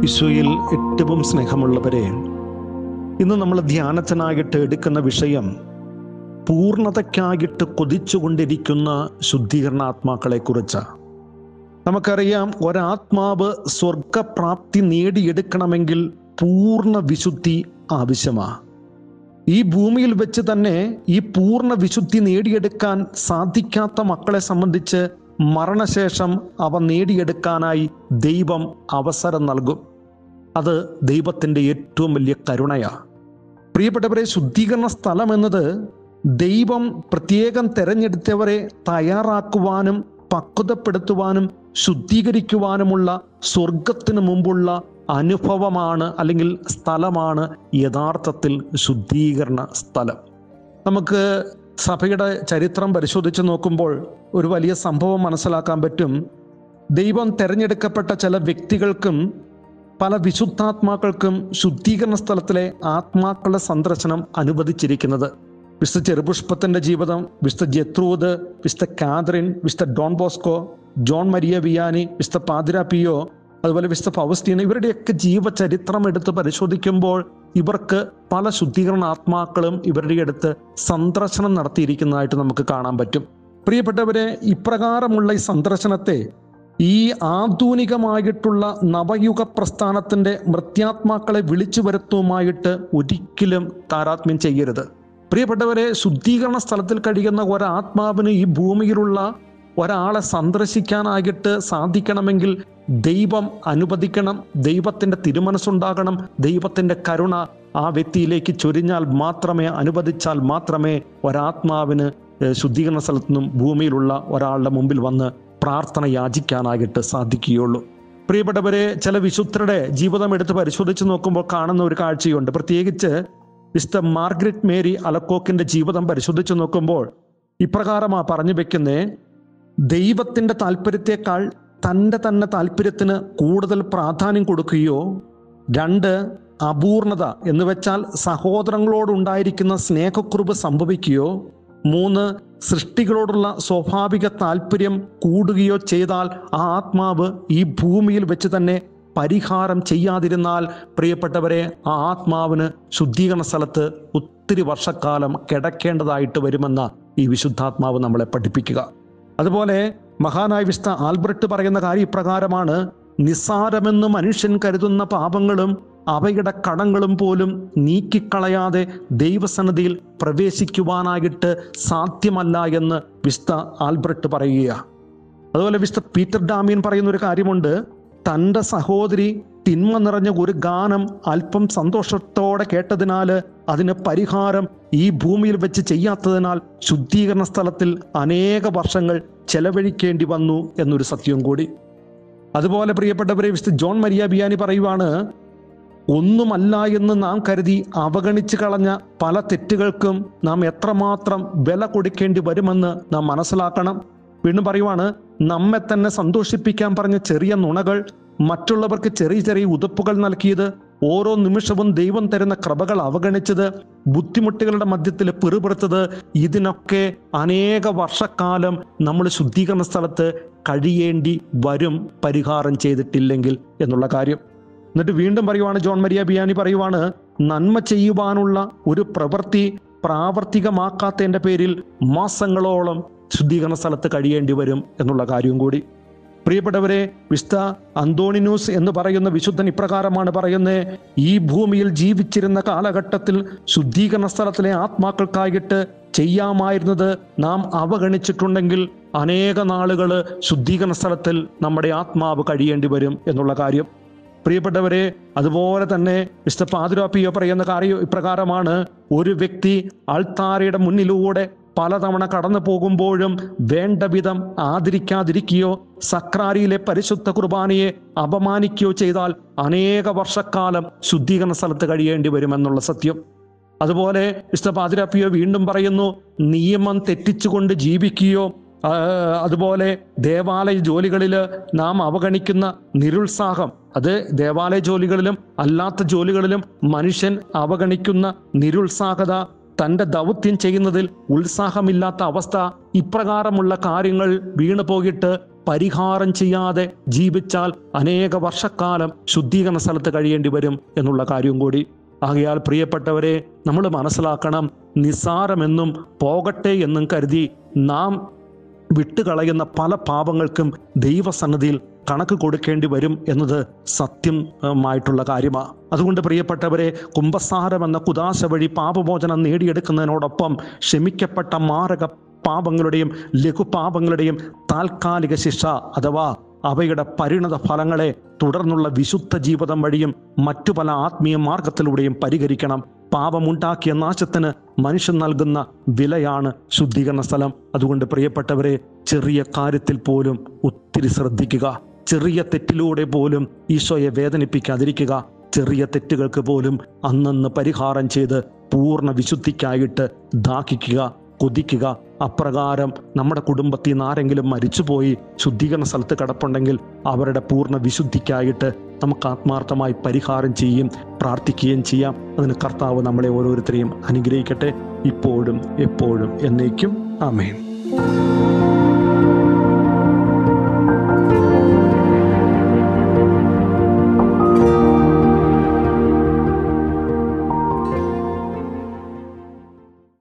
ഈശോയിൽ ഏറ്റവും സ്നേഹമുള്ളവരെ ഇന്ന് നമ്മൾ ധ്യാനത്തിനായിട്ട് എടുക്കുന്ന വിഷയം പൂർണ്ണതയ്ക്കായിട്ട് കൊതിച്ചുകൊണ്ടിരിക്കുന്ന ശുദ്ധീകരണാത്മാക്കളെ കുറിച്ച് നമുക്കറിയാം ഒരാത്മാവ് സ്വർഗപ്രാപ്തി നേടിയെടുക്കണമെങ്കിൽ പൂർണ്ണ വിശുദ്ധി ആവശ്യമാണ് ഈ ഭൂമിയിൽ വെച്ച് തന്നെ ഈ പൂർണ്ണ വിശുദ്ധി നേടിയെടുക്കാൻ സാധിക്കാത്ത മക്കളെ സംബന്ധിച്ച് മരണശേഷം അവ നേടിയെടുക്കാനായി ദൈവം അവസരം നൽകും അത് ദൈവത്തിൻ്റെ ഏറ്റവും വലിയ കരുണയാണ് പ്രിയപ്പെട്ടവരെ ശുദ്ധീകരണ സ്ഥലം എന്നത് ദൈവം പ്രത്യേകം തെരഞ്ഞെടുത്തവരെ തയ്യാറാക്കുവാനും പക്വതപ്പെടുത്തുവാനും ശുദ്ധീകരിക്കുവാനുമുള്ള സ്വർഗത്തിന് മുമ്പുള്ള അനുഭവമാണ് അല്ലെങ്കിൽ സ്ഥലമാണ് യഥാർത്ഥത്തിൽ ശുദ്ധീകരണ സ്ഥലം നമുക്ക് സഭയുടെ ചരിത്രം പരിശോധിച്ച് നോക്കുമ്പോൾ ഒരു വലിയ സംഭവം മനസ്സിലാക്കാൻ പറ്റും ദൈവം തിരഞ്ഞെടുക്കപ്പെട്ട ചില വ്യക്തികൾക്കും പല വിശുദ്ധാത്മാക്കൾക്കും ശുദ്ധീകരണ സ്ഥലത്തിലെ ആത്മാക്കളുടെ സന്ദർശനം അനുവദിച്ചിരിക്കുന്നത് വിശുദ്ധ ചെറുപുഷ്പത്തിന്റെ ജീവിതം വിശുദ്ധ ജത്രൂദ് വിശുദ്ധ കാതറിൻ വിശുദ്ധ Don Bosco John Maria Vianney വിശുദ്ധ പാതിര പിയോ അതുപോലെ വിശുദ്ധ പൗസ്റ്റീൻ ഇവരുടെയൊക്കെ ജീവചരിത്രം എടുത്ത് പരിശോധിക്കുമ്പോൾ ഇവർക്ക് പല ശുദ്ധീകരണ ആത്മാക്കളും ഇവരുടെ അടുത്ത് സന്ദർശനം നടത്തിയിരിക്കുന്നതായിട്ട് നമുക്ക് കാണാൻ പറ്റും പ്രിയപ്പെട്ടവരെ ഇപ്രകാരമുള്ള ഈ സന്ദർശനത്തെ ഈ ആധുനികമായിട്ടുള്ള നവയുഗ പ്രസ്ഥാനത്തിന്റെ മൃത്യാത്മാക്കളെ വിളിച്ചു വരുത്തുമായിട്ട് ഒരിക്കലും താരാത്മ്യം ചെയ്യരുത് പ്രിയപ്പെട്ടവരെ ശുദ്ധീകരണ സ്ഥലത്തിൽ കഴിയുന്ന ഒരാത്മാവിന് ഈ ഭൂമിയിലുള്ള ഒരാളെ സന്ദർശിക്കാനായിട്ട് സാധിക്കണമെങ്കിൽ ദൈവം അനുവദിക്കണം ദൈവത്തിൻ്റെ തിരുമനസ്സുണ്ടാകണം ദൈവത്തിൻ്റെ കരുണ ആ വ്യക്തിയിലേക്ക് ചൊരിഞ്ഞാൽ മാത്രമേ അനുവദിച്ചാൽ മാത്രമേ ഒരാത്മാവിന് ഏഹ്, ശുദ്ധീകരണ സ്ഥലത്തു നിന്നും ഭൂമിയിലുള്ള ഒരാളുടെ മുമ്പിൽ വന്ന് പ്രാർത്ഥന യാചിക്കാനായിട്ട് സാധിക്കുകയുള്ളൂ പ്രിയപ്പെട്ടവരെ ചില വിശുദ്ധരുടെ ജീവിതം എടുത്ത് പരിശോധിച്ച് നോക്കുമ്പോൾ കാണുന്ന ഒരു കാഴ്ചയുണ്ട് പ്രത്യേകിച്ച് മിസ്റ്റർ മാർഗ്രറ്റ് മേരി അലക്കോക്കിന്റെ ജീവിതം പരിശോധിച്ച് നോക്കുമ്പോൾ ഇപ്രകാരമാ പറഞ്ഞു വെക്കുന്നേ ദൈവത്തിന്റെ താല്പര്യത്തെക്കാൾ തൻ്റെ തന്നെ താല്പര്യത്തിന് കൂടുതൽ പ്രാധാന്യം കൊടുക്കുകയോ രണ്ട് അപൂർണത എന്ന് വെച്ചാൽ സഹോദരങ്ങളോടുണ്ടായിരിക്കുന്ന സ്നേഹക്കുറിവ് സംഭവിക്കുകയോ മൂന്ന് സൃഷ്ടികളോടുള്ള സ്വാഭാവിക താല്പര്യം കൂടുകയോ ചെയ്താൽ ആ ആത്മാവ് ഈ ഭൂമിയിൽ വെച്ച് തന്നെ പരിഹാരം ചെയ്യാതിരുന്നാൽ പ്രിയപ്പെട്ടവരെ ആ ആത്മാവിന് ശുദ്ധീകരണ സ്ഥലത്ത് ഒത്തിരി വർഷക്കാലം കിടക്കേണ്ടതായിട്ട് വരുമെന്ന ഈ വിശുദ്ധാത്മാവ് നമ്മളെ പഠിപ്പിക്കുക അതുപോലെ മഹാനായ വിശുദ്ധ ആൽബർട്ട് പറയുന്ന കാര്യം ഇപ്രകാരമാണ് നിസ്സാരമെന്ന് മനുഷ്യൻ കരുതുന്ന പാപങ്ങളും അവയുടെ കടങ്ങളും പോലും നീക്കിക്കളയാതെ ദൈവസന്നിധിയിൽ പ്രവേശിക്കുവാനായിട്ട് സാധ്യമല്ല എന്ന് വിശുദ്ധ ആൽബർട്ട് പറയുകയാണ് അതുപോലെ വിശുദ്ധ പീറ്റർ ഡാമിയൻ പറയുന്ന ഒരു കാര്യമുണ്ട് തൻ്റെ സഹോദരി തിന്മ നിറഞ്ഞ ഒരു ഗാനം അല്പം സന്തോഷത്തോടെ കേട്ടതിനാൽ അതിന് പരിഹാരം ഈ ഭൂമിയിൽ വെച്ച് ചെയ്യാത്തതിനാൽ ശുദ്ധീകരണ സ്ഥലത്തിൽ അനേക വർഷങ്ങൾ ചെലവഴിക്കേണ്ടി വന്നു എന്നൊരു സത്യം കൂടി അതുപോലെ പ്രിയപ്പെട്ടവരെ വിശുദ്ധ ജോൺ മരിയ ബിയാനി പറയുവാണ് ഒന്നുമല്ല എന്ന് നാം കരുതി അവഗണിച്ചു കളഞ്ഞ പല തെറ്റുകൾക്കും നാം എത്രമാത്രം വില കൊടുക്കേണ്ടി വരുമെന്ന് നാം മനസ്സിലാക്കണം വീണ്ടും പറയുവാണ് നമ്മെ തന്നെ സന്തോഷിപ്പിക്കാൻ പറഞ്ഞ ചെറിയ നുണകൾ മറ്റുള്ളവർക്ക് ചെറിയ ചെറിയ ഉതുപ്പുകൾ നൽകിയത് ഓരോ നിമിഷവും ദൈവം തരുന്ന കൃപകൾ അവഗണിച്ചത് ബുദ്ധിമുട്ടുകളുടെ മധ്യത്തിൽ പിറുപിറുത്തത് ഇതിനൊക്കെ അനേക വർഷക്കാലം നമ്മൾ ശുദ്ധീകരണ സ്ഥലത്ത് കഴിയേണ്ടി വരും പരിഹാരം ചെയ്തിട്ടില്ലെങ്കിൽ എന്നുള്ള കാര്യം എന്നിട്ട് വീണ്ടും പറയുവാണ് ജോൺ മരിയ ബിയാനി പറയുവാണ് നന്മ ചെയ്യുവാനുള്ള ഒരു പ്രവൃത്തി പ്രാവർത്തികമാക്കാത്തതിൻ്റെ പേരിൽ മാസങ്ങളോളം ശുദ്ധീകരണ സ്ഥലത്ത് കഴിയേണ്ടി വരും എന്നുള്ള കാര്യവും കൂടി പ്രിയപ്പെട്ടവരെ വിശുദ്ധ അന്തോണിനൂസ് എന്ന് പറയുന്ന വിശുദ്ധൻ ഇപ്രകാരമാണ് പറയുന്നത് ഈ ഭൂമിയിൽ ജീവിച്ചിരുന്ന കാലഘട്ടത്തിൽ ശുദ്ധീകരണ സ്ഥലത്തിലെ ആത്മാക്കൾക്കായിട്ട് ചെയ്യാമായിരുന്നത് നാം അവഗണിച്ചിട്ടുണ്ടെങ്കിൽ അനേക നാളുകൾ ശുദ്ധീകരണ സ്ഥലത്തിൽ നമ്മുടെ ആത്മാവ് കഴിയേണ്ടി വരും എന്നുള്ള കാര്യം പ്രിയപ്പെട്ടവരെ അതുപോലെ തന്നെ വിശുദ്ധ പാതിരാപ്പിയോ പറയുന്ന കാര്യം ഇപ്രകാരമാണ് ഒരു വ്യക്തി അൾത്താരയുടെ മുന്നിലൂടെ പലതവണ കടന്നു പോകുമ്പോഴും വേണ്ട വിധം ആദരിക്കാതിരിക്കുകയോ സക്രാരിയിലെ പരിശുദ്ധ കുർബാനയെ അപമാനിക്കുകയോ ചെയ്താൽ അനേക വർഷക്കാലം ശുദ്ധീകരണ സ്ഥലത്ത് കഴിയേണ്ടി വരുമെന്നുള്ള സത്യം അതുപോലെ വിശുദ്ധ പാതിരാപ്പിയോ വീണ്ടും പറയുന്നു നിയമം തെറ്റിച്ചുകൊണ്ട് ജീവിക്കുകയോ ആ, അതുപോലെ ദേവാലയ ജോലികളിൽ നാം അവഗണിക്കുന്ന നിരുത്സാഹം അത് ദേവാലയ ജോലികളിലും അല്ലാത്ത ജോലികളിലും മനുഷ്യൻ അവഗണിക്കുന്ന നിരുത്സാഹത തൻ്റെ ദൗത്യം ചെയ്യുന്നതിൽ ഉത്സാഹമില്ലാത്ത അവസ്ഥ ഇപ്രകാരമുള്ള കാര്യങ്ങൾ വീണു പോയിട്ട് പരിഹാരം ചെയ്യാതെ ജീവിച്ചാൽ അനേക വർഷക്കാലം ശുദ്ധീകരണ സ്ഥലത്ത് കഴിയേണ്ടി വരും എന്നുള്ള കാര്യവും കൂടി ആകയാൽ പ്രിയപ്പെട്ടവരെ നമ്മൾ മനസ്സിലാക്കണം നിസ്സാരമെന്നും പോകട്ടെ എന്നും കരുതി നാം വിട്ടുകളയുന്ന പല പാപങ്ങൾക്കും ദൈവസന്നദ്ധിയിൽ കണക്ക് കൊടുക്കേണ്ടി വരും എന്നത് സത്യമായിട്ടുള്ള കാര്യമാണ് അതുകൊണ്ട് പ്രിയപ്പെട്ടവരെ കുംഭസാരം എന്ന കുദാശ വഴി പാപമോചനം നേടിയെടുക്കുന്നതിനോടൊപ്പം ക്ഷമിക്കപ്പെട്ട മാരക പാപങ്ങളുടെയും ലഘുപാപങ്ങളുടെയും താൽക്കാലിക ശിക്ഷ അഥവാ അവയുടെ പരിണത ഫലങ്ങളെ തുടർന്നുള്ള വിശുദ്ധ ജീവിതം വഴിയും മറ്റു പല ആത്മീയ മാർഗത്തിലൂടെയും പരിഹരിക്കണം പാപമുണ്ടാക്കിയ നാശത്തിന് മനുഷ്യൻ നൽകുന്ന വിലയാണ് ശുദ്ധീകരണ സ്ഥലം അതുകൊണ്ട് പ്രിയപ്പെട്ടവരെ ചെറിയ കാര്യത്തിൽ പോലും ഒത്തിരി ശ്രദ്ധിക്കുക ചെറിയ തെറ്റിലൂടെ പോലും ഈശോയെ വേദനിപ്പിക്കാതിരിക്കുക ചെറിയ തെറ്റുകൾക്ക് പോലും അന്നന്ന് പരിഹാരം ചെയ്ത് പൂർണ്ണ വിശുദ്ധിക്കായിട്ട് ദാഹിക്കുക കൊതിക്കുക അപ്രകാരം നമ്മുടെ കുടുംബത്തിൽ നിന്ന് ആരെങ്കിലും മരിച്ചുപോയി ശുദ്ധീകരണ സ്ഥലത്ത് കിടപ്പുണ്ടെങ്കിൽ അവരുടെ പൂർണ്ണ വിശുദ്ധിക്കായിട്ട് നമുക്ക് ആത്മാർത്ഥമായി പരിഹാരം ചെയ്യും പ്രാർത്ഥിക്കുകയും ചെയ്യാം അതിന് കർത്താവ് നമ്മളെ ഓരോരുത്തരെയും അനുഗ്രഹിക്കട്ടെ ഇപ്പോഴും എപ്പോഴും എന്നേക്കും ആമേൻ